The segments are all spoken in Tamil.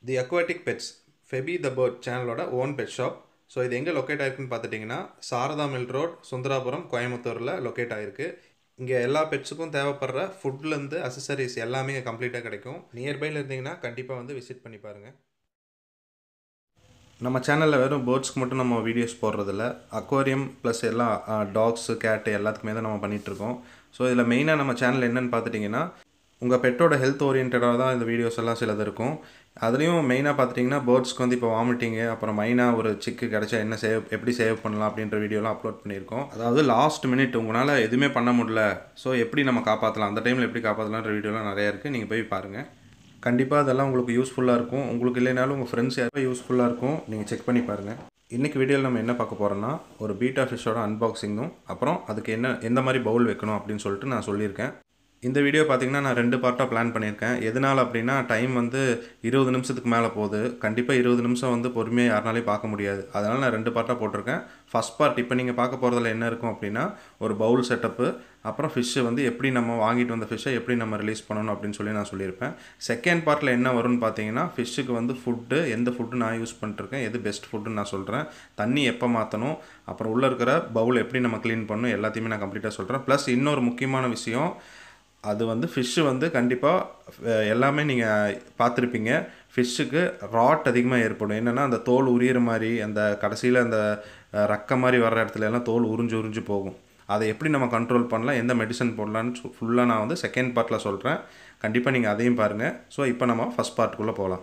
the aquatic pets Febi the bird சேனலோட ஓன் பெட் ஷாப் ஸோ இது எங்கே லொக்கேட் ஆயிருக்குன்னு பார்த்துட்டிங்கன்னா சாரதா மில் ரோட் சுந்தராபுரம் கோயம்புத்தூரில் லொக்கேட் ஆயிருக்கு இங்கே எல்லா பெட்ஸுக்கும் தேவைப்படுற ஃபுட்லேருந்து அசசரிஸ் எல்லாமே இங்கே கம்ப்ளீட்டாக கிடைக்கும் நியர்பையில் இருந்தீங்கன்னா கண்டிப்பாக வந்து விசிட் பண்ணி பாருங்கள் நம்ம சேனலில் வெறும் பேர்ட்ஸ்க்கு மட்டும் நம்ம வீடியோஸ் போடுறதில்ல அக்வாரியம் ப்ளஸ் எல்லா டாக்ஸு கேட்டு எல்லாத்துக்குமே தான் நம்ம பண்ணிகிட்ருக்கோம் ஸோ இதில் மெயினாக நம்ம சேனல் என்னென்னு பார்த்துட்டிங்கன்னா உங்கள் பெட்டோட ஹெல்த் ஓரியன்டாக தான் இந்த வீடியோஸ் எல்லாம் சிலது இருக்கும் அதுலேயும் மெயினாக பார்த்துட்டிங்கன்னா பேர்ட்ஸ்க்கு வந்து இப்போ வாமிட்டிங்கு அப்புறம் மைனாக ஒரு சிக்கு கிடச்சா என்ன சேவ் எப்படி சேவ் பண்ணலாம் அப்படின்ற வீடியோலாம் அப்லோட் பண்ணியிருக்கோம் அதாவது லாஸ்ட் மினிட் உங்களால் எதுவுமே பண்ண முடியல ஸோ எப்படி நம்ம காப்பாற்றலாம் அந்த டைமில் எப்படி காப்பாற்றலான்ற வீடியோலாம் நிறையா இருக்குது நீங்கள் போய் பாருங்கள் கண்டிப்பாக அதெல்லாம் உங்களுக்கு யூஸ்ஃபுல்லாக இருக்கும் உங்களுக்கு இல்லைனாலும் உங்கள் ஃப்ரெண்ட்ஸ் யாரும் யூஸ்ஃபுல்லாக இருக்கும் நீங்கள் செக் பண்ணி பாருங்கள் இன்றைக்கி வீடியோவில் நம்ம என்ன பார்க்க போகிறோன்னா ஒரு பீட்டா ஃபிஷ்ஷோட அன்பாக்சிங்கும் அப்புறம் அதுக்கு என்ன எந்த மாதிரி பவுல் வைக்கணும் அப்படின்னு சொல்லிட்டு நான் சொல்லியிருக்கேன் இந்த வீடியோ பார்த்திங்கன்னா நான் ரெண்டு பார்ட்டாக பிளான் பண்ணியிருக்கேன் எதனால் அப்படின்னா டைம் வந்து இருபது நிமிஷத்துக்கு மேலே போகுது கண்டிப்பாக இருபது நிமிஷம் வந்து பொறுமையாக யாருனாலையும் பார்க்க முடியாது அதனால் நான் ரெண்டு பார்ட்டாக போட்டிருக்கேன் ஃபஸ்ட் பார்ட் இப்போ நீங்கள் பார்க்க போகிறதுல என்ன இருக்கும் அப்படின்னா ஒரு பவுல் செட்டப்பு அப்புறம் ஃபிஷ்ஷு வந்து எப்படி நம்ம வாங்கிட்டு வந்த ஃபிஷ்ஷை எப்படி நம்ம ரிலீஸ் பண்ணணும் அப்படின்னு சொல்லி நான் சொல்லியிருப்பேன் செகண்ட் பார்ட்டில் என்ன வரும்னு பார்த்தீங்கன்னா ஃபிஷ்ஷுக்கு வந்து ஃபுட்டு எந்த ஃபுட்டு நான் யூஸ் பண்ணிருக்கேன் எது பெஸ்ட் ஃபுட்டுன்னு நான் சொல்கிறேன் தண்ணி எப்போ மாற்றணும் அப்புறம் உள்ளே இருக்கிற பவுல் எப்படி நம்ம க்ளீன் பண்ணணும் எல்லாத்தையுமே நான் கம்ப்ளீட்டாக சொல்கிறேன் ப்ளஸ் இன்னொரு முக்கியமான விஷயம் அது வந்து ஃபிஷ்ஷு வந்து கண்டிப்பாக எல்லாமே நீங்கள் பார்த்துருப்பீங்க ஃபிஷ்ஷுக்கு ராட் அதிகமாக ஏற்படும் என்னென்னா அந்த தோல் உரியிற மாதிரி அந்த கடைசியில் அந்த ரக்க மாதிரி வர்ற இடத்துல எல்லாம் தோல் உறிஞ்சு உறிஞ்சு போகும் அதை எப்படி நம்ம கண்ட்ரோல் பண்ணலாம் எந்த மெடிசன் போடலான்னு ஃபுல்லாக நான் வந்து செகண்ட் பார்ட்டில் சொல்கிறேன் கண்டிப்பாக நீங்கள் அதையும் பாருங்கள் ஸோ இப்போ நம்ம ஃபஸ்ட் பார்ட்டுக்குள்ளே போகலாம்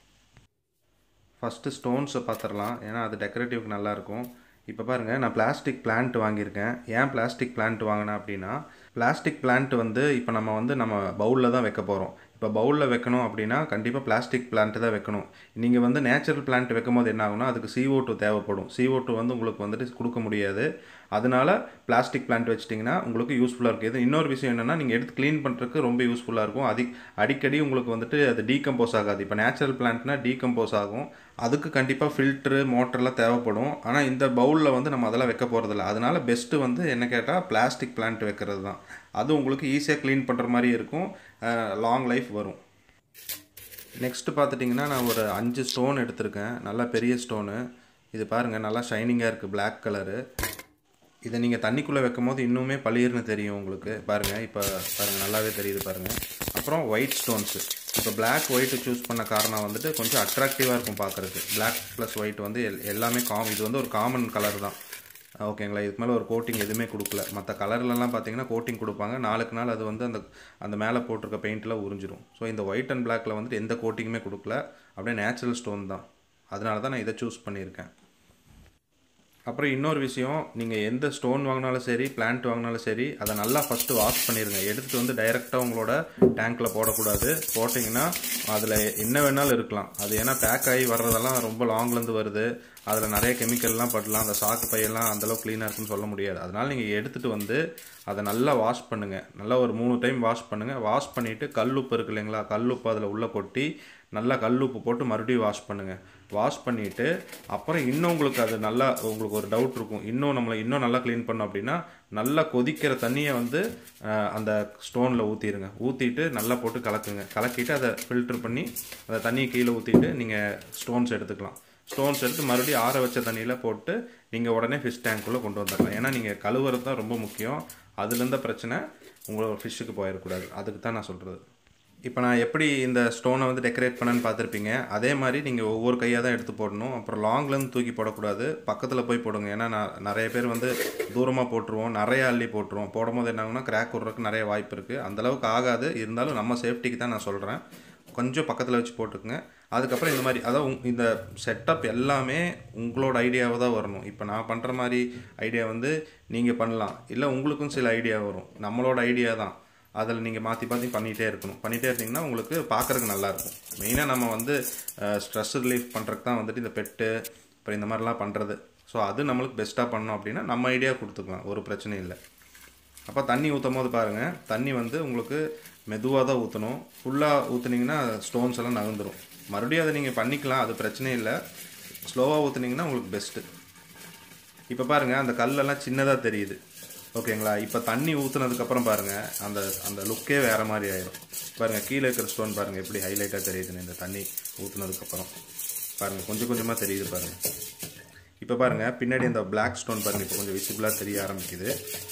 ஃபஸ்ட்டு ஸ்டோன்ஸை பார்த்துடலாம் ஏன்னா அது டெக்கரேட்டிவ்க்கு நல்லாயிருக்கும் இப்போ பாருங்கள் நான் பிளாஸ்டிக் பிளான்ட் வாங்கியிருக்கேன் ஏன் பிளாஸ்டிக் பிளான்ட் வாங்கினேன் அப்படின்னா பிளாஸ்டிக் பிளான்ட் வந்து இப்போ நம்ம வந்து நம்ம பவுலில் தான் வைக்க போகிறோம் இப்போ பவுலில் வைக்கணும் அப்படின்னா கண்டிப்பாக பிளாஸ்டிக் பிளான்ட்டு தான் வைக்கணும் நீங்கள் வந்து நேச்சுரல் பிளான்ட் வைக்கும் போது என்ன ஆகும்னா அதுக்கு சிஓ டூ தேவைப்படும் சிஓ டூ வந்து உங்களுக்கு வந்துட்டு கொடுக்க முடியாது அதனால பிளாஸ்டிக் பிளான்ட் வச்சிட்டிங்கன்னா உங்களுக்கு யூஸ்ஃபுல்லாக இருக்குது இது இன்னொரு விஷயம் என்னென்னா நீங்கள் எடுத்து க்ளீன் பண்ணுறதுக்கு ரொம்ப யூஸ்ஃபுல்லாக இருக்கும் அதி அடிக்கடி உங்களுக்கு வந்துட்டு அது டீகம்போஸ் ஆகாது இப்போ நேச்சுரல் பிளான்ட்னா டீகம்போஸ் ஆகும் அதுக்கு கண்டிப்பாக ஃபில்ட்ரு மோட்டர்லாம் தேவைப்படும் ஆனால் இந்த பவுலில் வந்து நம்ம அதெல்லாம் வைக்க போகிறதில்ல அதனால் பெஸ்ட்டு வந்து என்ன கேட்டால் பிளாஸ்டிக் பிளான்ட் வைக்கிறது தான் அது உங்களுக்கு ஈஸியாக க்ளீன் பண்ணுற மாதிரி இருக்கும் லாங் லைஃப் வரும் நெக்ஸ்ட்டு பார்த்துட்டிங்கன்னா நான் ஒரு அஞ்சு ஸ்டோன் எடுத்திருக்கேன் நல்லா பெரிய ஸ்டோனு இது பாருங்கள் நல்லா ஷைனிங்காக இருக்குது பிளாக் கலரு இதை நீங்கள் தண்ணிக்குள்ளே வைக்கும் போது இன்னுமே பளிர்னு தெரியும் உங்களுக்கு பாருங்கள் இப்போ பாருங்கள் நல்லாவே தெரியுது பாருங்கள் அப்புறம் ஒயிட் ஸ்டோன்ஸு இப்போ பிளாக் ஒயிட்டு சூஸ் பண்ண காரணம் வந்துட்டு கொஞ்சம் அட்ராக்டிவாக இருக்கும் பார்க்குறதுக்கு பிளாக் ப்ளஸ் ஒயிட் வந்து எல் எல்லாமே காம் இது வந்து ஒரு காமன் கலர் தான் ஓகேங்களா இதுக்கு மேலே ஒரு கோட்டிங் எதுவுமே கொடுக்கல மற்ற கலர்லலாம் பார்த்தீங்கன்னா கோட்டிங் கொடுப்பாங்க நாளுக்கு நாள் அது வந்து அந்த அந்த மேலே போட்டிருக்க பெயிண்டில் உறிஞ்சிடும் ஸோ இந்த ஒயிட் அண்ட் பிளாக்கில் வந்துட்டு எந்த கோட்டிங்குமே கொடுக்கல அப்படியே நேச்சுரல் ஸ்டோன் தான் அதனால தான் நான் இதை சூஸ் பண்ணியிருக்கேன் அப்புறம் இன்னொரு விஷயம் நீங்கள் எந்த ஸ்டோன் வாங்கினாலும் சரி பிளான்ட் வாங்கினாலும் சரி அதை நல்லா ஃபஸ்ட்டு வாஷ் பண்ணிடுங்க எடுத்துகிட்டு வந்து டைரெக்டாக உங்களோட டேங்க்கில் போடக்கூடாது போட்டிங்கன்னா அதில் என்ன வேணாலும் இருக்கலாம் அது ஏன்னா பேக் ஆகி வர்றதெல்லாம் ரொம்ப லாங்லேருந்து வருது அதில் நிறைய கெமிக்கல்லாம் படலாம் அந்த சாக்கு பையெல்லாம் அந்தளவுக்கு க்ளீனாக இருக்குன்னு சொல்ல முடியாது அதனால் நீங்கள் எடுத்துகிட்டு வந்து அதை நல்லா வாஷ் பண்ணுங்கள் நல்லா ஒரு மூணு டைம் வாஷ் பண்ணுங்கள் வாஷ் பண்ணிவிட்டு கல் உப்பு இருக்கு இல்லைங்களா கல் உப்பு அதில் உள்ளே கொட்டி நல்லா கல் உப்பு போட்டு மறுபடியும் வாஷ் பண்ணுங்கள் வாஷ் பண்ணிவிட்டு அப்புறம் இன்னும் உங்களுக்கு அது நல்லா உங்களுக்கு ஒரு டவுட் இருக்கும் இன்னும் நம்மளை இன்னும் நல்லா க்ளீன் பண்ணோம் அப்படின்னா நல்லா கொதிக்கிற தண்ணியை வந்து அந்த ஸ்டோனில் ஊற்றிடுங்க ஊற்றிட்டு நல்லா போட்டு கலக்குங்க கலக்கிட்டு அதை ஃபில்ட்ரு பண்ணி அந்த தண்ணியை கீழே ஊற்றிட்டு நீங்கள் ஸ்டோன்ஸ் எடுத்துக்கலாம் ஸ்டோன்ஸ் எடுத்து மறுபடியும் ஆற வச்ச தண்ணியில் போட்டு நீங்கள் உடனே ஃபிஷ் டேங்க்குள்ளே கொண்டு வந்துடலாம் ஏன்னா நீங்கள் கழுவுறது தான் ரொம்ப முக்கியம் அதுலேருந்த பிரச்சனை உங்களோட ஃபிஷ்ஷுக்கு போயிடக்கூடாது அதுக்கு தான் நான் சொல்கிறது இப்போ நான் எப்படி இந்த ஸ்டோனை வந்து டெக்கரேட் பண்ணேன்னு பார்த்துருப்பீங்க அதே மாதிரி நீங்கள் ஒவ்வொரு கையாக தான் எடுத்து போடணும் அப்புறம் லாங்லேருந்து தூக்கி போடக்கூடாது பக்கத்தில் போய் போடுங்க ஏன்னா நான் நிறைய பேர் வந்து தூரமாக போட்டுருவோம் நிறைய அள்ளி போட்டுருவோம் போடும்போது என்ன ஆகுனா கிராக் விட்றதுக்கு நிறைய வாய்ப்பு இருக்குது அந்தளவுக்கு ஆகாது இருந்தாலும் நம்ம சேஃப்டிக்கு தான் நான் சொல்கிறேன் கொஞ்சம் பக்கத்தில் வச்சு போட்டுக்குங்க அதுக்கப்புறம் இந்த மாதிரி அதாவது இந்த செட்டப் எல்லாமே உங்களோட ஐடியாவை தான் வரணும் இப்போ நான் பண்ணுற மாதிரி ஐடியா வந்து நீங்கள் பண்ணலாம் இல்லை உங்களுக்கும் சில ஐடியா வரும் நம்மளோட ஐடியா தான் அதில் நீங்கள் மாற்றி மாற்றி பண்ணிகிட்டே இருக்கணும் பண்ணிகிட்டே இருந்தீங்கன்னா உங்களுக்கு பார்க்குறதுக்கு நல்லாயிருக்கும் மெயினாக நம்ம வந்து ஸ்ட்ரெஸ் ரிலீஃப் பண்ணுறதுக்கு தான் வந்துட்டு இந்த பெட்டு அப்புறம் இந்த மாதிரிலாம் பண்ணுறது ஸோ அது நம்மளுக்கு பெஸ்ட்டாக பண்ணோம் அப்படின்னா நம்ம ஐடியா கொடுத்துக்கலாம் ஒரு பிரச்சனையும் இல்லை அப்போ தண்ணி ஊற்றும் போது பாருங்கள் தண்ணி வந்து உங்களுக்கு மெதுவாக தான் ஊற்றணும் ஃபுல்லாக ஊற்றுனீங்கன்னா ஸ்டோன்ஸ் எல்லாம் நகர்ந்துடும் மறுபடியும் அதை நீங்கள் பண்ணிக்கலாம் அது பிரச்சனை இல்லை ஸ்லோவாக ஊற்றுனீங்கன்னா உங்களுக்கு பெஸ்ட்டு இப்போ பாருங்கள் அந்த கல்லெல்லாம் சின்னதாக தெரியுது ஓகேங்களா இப்போ தண்ணி ஊற்றுனதுக்கப்புறம் பாருங்கள் அந்த அந்த லுக்கே வேறு மாதிரி ஆயிரும் பாருங்கள் கீழே இருக்கிற ஸ்டோன் பாருங்கள் எப்படி ஹைலைட்டாக தெரியுதுன்னு இந்த தண்ணி ஊற்றுனதுக்கப்புறம் பாருங்கள் கொஞ்சம் கொஞ்சமாக தெரியுது பாருங்கள் இப்போ பாருங்கள் பின்னாடி இந்த பிளாக் ஸ்டோன் பாருங்கள் இப்போ கொஞ்சம் விசிபிளாக தெரிய ஆரம்பிக்குது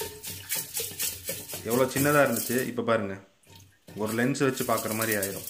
எவ்வளோ சின்னதாக இருந்துச்சு இப்போ பாருங்கள் ஒரு லென்ஸ் வச்சு பார்க்குற மாதிரி ஆயிரும்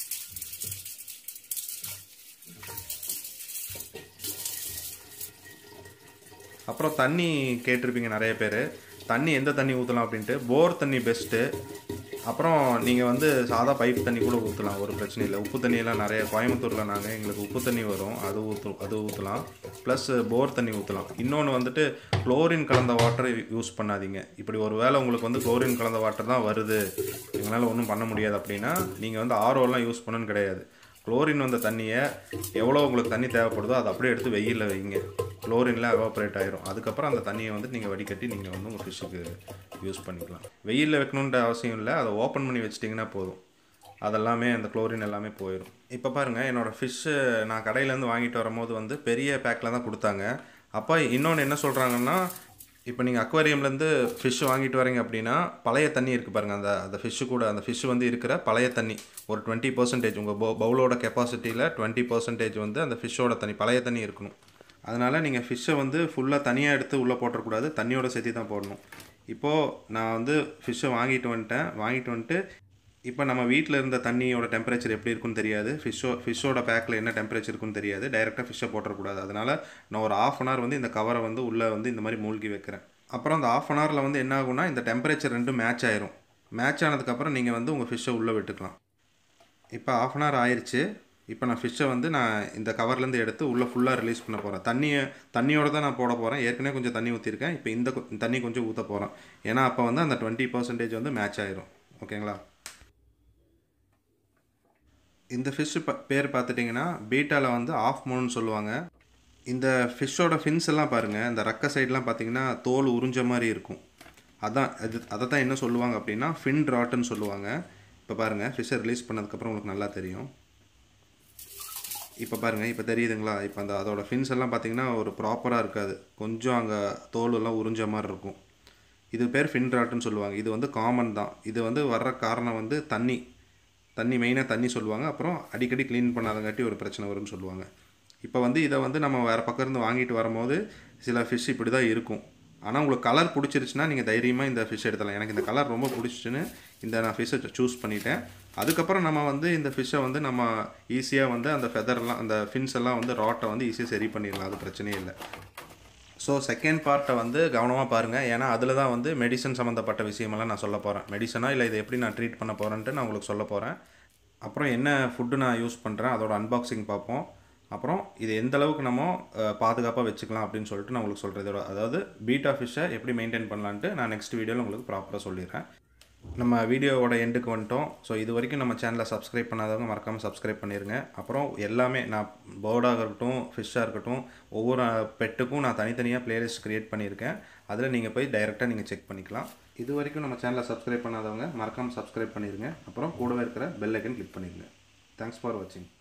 அப்புறம் தண்ணி கேட்டிருப்பீங்க நிறைய பேர் தண்ணி எந்த தண்ணி ஊற்றலாம் அப்படின்ட்டு போர் தண்ணி பெஸ்ட்டு அப்புறம் நீங்கள் வந்து சாதா பைப் தண்ணி கூட ஊற்றலாம் ஒரு பிரச்சனை இல்லை உப்பு தண்ணியெல்லாம் நிறைய கோயம்புத்தூரில் நாங்கள் எங்களுக்கு உப்பு தண்ணி வரும் அது ஊற்று அது ஊற்றலாம் ப்ளஸ் போர் தண்ணி ஊற்றலாம் இன்னொன்று வந்துட்டு குளோரின் கலந்த வாட்டர் யூஸ் பண்ணாதீங்க இப்படி ஒரு வேளை உங்களுக்கு வந்து குளோரின் கலந்த வாட்டர் தான் வருது எங்களால் ஒன்றும் பண்ண முடியாது அப்படின்னா நீங்கள் வந்து ஆர்ஓலாம் யூஸ் பண்ணணும்னு கிடையாது குளோரின் வந்த தண்ணியை எவ்வளோ உங்களுக்கு தண்ணி தேவைப்படுதோ அதை அப்படியே எடுத்து வெயிலில் வைங்க குளோரினில் எவாப்ரேட் ஆயிரும் அதுக்கப்புறம் அந்த தண்ணியை வந்து நீங்கள் வடிகட்டி நீங்கள் வந்து உங்கள் ஃபிஷ்ஷுக்கு யூஸ் பண்ணிக்கலாம் வெயிலில் வைக்கணுன்ற அவசியம் இல்லை அதை ஓப்பன் பண்ணி வச்சிட்டிங்கன்னா போதும் அதெல்லாமே அந்த குளோரின் எல்லாமே போயிடும் இப்போ பாருங்கள் என்னோடய ஃபிஷ்ஷு நான் கடையிலேருந்து வாங்கிட்டு வரும்போது வந்து பெரிய பேக்கில் தான் கொடுத்தாங்க அப்போ இன்னொன்று என்ன சொல்கிறாங்கன்னா இப்போ நீங்கள் அக்வாரியம்லேருந்து ஃபிஷ் வாங்கிட்டு வரீங்க அப்படின்னா பழைய தண்ணி இருக்குது பாருங்கள் அந்த அந்த ஃபிஷ்ஷு கூட அந்த ஃபிஷ் வந்து இருக்கிற பழைய தண்ணி ஒரு டுவெண்ட்டி பர்சன்டேஜ் உங்கள் பவு பவுலோட கெப்பாசிட்டியில் டுவெண்ட்டி பர்சன்டேஜ் வந்து அந்த ஃபிஷ்ஷோட தண்ணி பழைய தண்ணி இருக்கணும் அதனால் நீங்கள் ஃபிஷ்ஷை வந்து ஃபுல்லாக தனியாக எடுத்து உள்ளே போட்டுறக்கூடாது தண்ணியோட சேர்த்து தான் போடணும் இப்போது நான் வந்து ஃபிஷ்ஷை வாங்கிட்டு வந்துட்டேன் வாங்கிட்டு வந்துட்டு இப்போ நம்ம வீட்டில் இருந்த தண்ணியோட டெம்பரேச்சர் எப்படி இருக்குன்னு தெரியாது ஃபிஷ்ஷோ ஃபிஷ்ஷோட பேக்கில் என்ன டெம்பரேச்சர் இருக்குன்னு தெரியாது டைரெக்டாக ஃபிஷ்ஷை போட்டுறக்கூடாது அதனால் நான் ஒரு ஆஃப் அன் ஹவர் வந்து இந்த கவரை வந்து உள்ளே வந்து இந்த மாதிரி மூழ்கி வைக்கிறேன் அப்புறம் அந்த ஆஃப் அன் ஹவரில் வந்து என்ன ஆகும்னா இந்த டெம்பரேச்சர் ரெண்டும் மேட்ச் ஆயிரும் மேட்ச் ஆனதுக்கப்புறம் நீங்கள் வந்து உங்கள் ஃபிஷ்ஷை உள்ளே விட்டுக்கலாம் இப்போ ஆஃப் அன் ஹவர் ஆயிடுச்சு இப்போ நான் ஃபிஷ்ஷை வந்து நான் இந்த கவர்லேருந்து எடுத்து உள்ளே ஃபுல்லாக ரிலீஸ் பண்ண போகிறேன் தண்ணியை தண்ணியோட தான் நான் போட போகிறேன் ஏற்கனவே கொஞ்சம் தண்ணி ஊற்றிருக்கேன் இப்போ இந்த கொ- தண்ணி கொஞ்சம் ஊற்ற போகிறேன் ஏன்னா அப்போ வந்து அந்த டுவெண்ட்டி பர்சன்டேஜ் வந்து மேட்ச் ஆயிரும் ஓகேங்களா இந்த ஃபிஷ்ஷு ப பேர் பார்த்துட்டிங்கன்னா பீட்டாவில் வந்து ஆஃப் மூணுன்னு சொல்லுவாங்க இந்த ஃபிஷ்ஷோட ஃபின்ஸ் எல்லாம் பாருங்கள் இந்த ரக்க சைட்லாம் பார்த்தீங்கன்னா தோல் உறிஞ்ச மாதிரி இருக்கும் அதான் அது அதை தான் என்ன சொல்லுவாங்க அப்படின்னா ஃபின் ராட்டுன்னு சொல்லுவாங்க இப்போ பாருங்கள் ஃபிஷ்ஷை ரிலீஸ் பண்ணதுக்கப்புறம் உங்களுக்கு நல்லா தெரியும் இப்போ பாருங்கள் இப்போ தெரியுதுங்களா இப்போ அந்த அதோட ஃபின்ஸ் எல்லாம் பார்த்தீங்கன்னா ஒரு ப்ராப்பராக இருக்காது கொஞ்சம் அங்கே தோல் எல்லாம் உறிஞ்ச மாதிரி இருக்கும் இது பேர் ஃபின் ராட்டுன்னு சொல்லுவாங்க இது வந்து காமன் தான் இது வந்து வர்ற காரணம் வந்து தண்ணி தண்ணி மெயினாக தண்ணி சொல்லுவாங்க அப்புறம் அடிக்கடி க்ளீன் பண்ணாதங்காட்டி ஒரு பிரச்சனை வரும்னு சொல்லுவாங்க இப்போ வந்து இதை வந்து நம்ம வேறு பக்கம் இருந்து வாங்கிட்டு வரும்போது சில ஃபிஷ் இப்படி தான் இருக்கும் ஆனால் உங்களுக்கு கலர் பிடிச்சிருச்சுன்னா நீங்கள் தைரியமாக இந்த ஃபிஷ் எடுத்துடலாம் எனக்கு இந்த கலர் ரொம்ப பிடிச்சிச்சுன்னு இந்த நான் ஃபிஷ்ஷை சூஸ் பண்ணிட்டேன் அதுக்கப்புறம் நம்ம வந்து இந்த ஃபிஷ்ஷை வந்து நம்ம ஈஸியாக வந்து அந்த ஃபெதர்லாம் அந்த ஃபின்ஸ் எல்லாம் வந்து ராட்டை வந்து ஈஸியாக சரி பண்ணிடலாம் அது பிரச்சனையே இல்லை ஸோ செகண்ட் பார்ட்டை வந்து கவனமாக பாருங்கள் ஏன்னா அதில் தான் வந்து மெடிசன் சம்மந்தப்பட்ட விஷயமெல்லாம் நான் சொல்ல போகிறேன் மெடிசனா இல்லை இதை எப்படி நான் ட்ரீட் பண்ண போகிறேன்ட்டு நான் உங்களுக்கு சொல்ல போகிறேன் அப்புறம் என்ன ஃபுட்டு நான் யூஸ் பண்ணுறேன் அதோட அன்பாக்சிங் பார்ப்போம் அப்புறம் இது எந்த அளவுக்கு நம்ம பாதுகாப்பாக வச்சுக்கலாம் அப்படின்னு சொல்லிட்டு நான் உங்களுக்கு சொல்கிறதோட அதாவது பீட்டா ஃபிஷ்ஷை எப்படி மெயின்டைன் பண்ணலான்ட்டு நான் நெக்ஸ்ட் வீடியோவில் உங்களுக்கு ப்ராப்பராக சொல்லிடுறேன் நம்ம வீடியோவோட எண்டுக்கு வந்துட்டோம் ஸோ இது வரைக்கும் நம்ம சேனலை சப்ஸ்கிரைப் பண்ணாதவங்க மறக்காமல் சப்ஸ்கிரைப் பண்ணிடுங்க அப்புறம் எல்லாமே நான் பேர்டாக இருக்கட்டும் ஃபிஷ்ஷாக இருக்கட்டும் ஒவ்வொரு பெட்டுக்கும் நான் தனித்தனியாக பிளேலிஸ்ட் க்ரியேட் பண்ணியிருக்கேன் அதில் நீங்கள் போய் டைரெக்டாக நீங்கள் செக் பண்ணிக்கலாம் இது வரைக்கும் நம்ம சேனலை சப்ஸ்கிரைப் பண்ணாதவங்க மறக்காமல் சப்ஸ்கிரைப் பண்ணிடுங்க அப்புறம் கூடவே இருக்கிற பெல் ஐக்கன் கிளிக் பண்ணிடுங்க தேங்க்ஸ் ஃபார் வாட்சிங்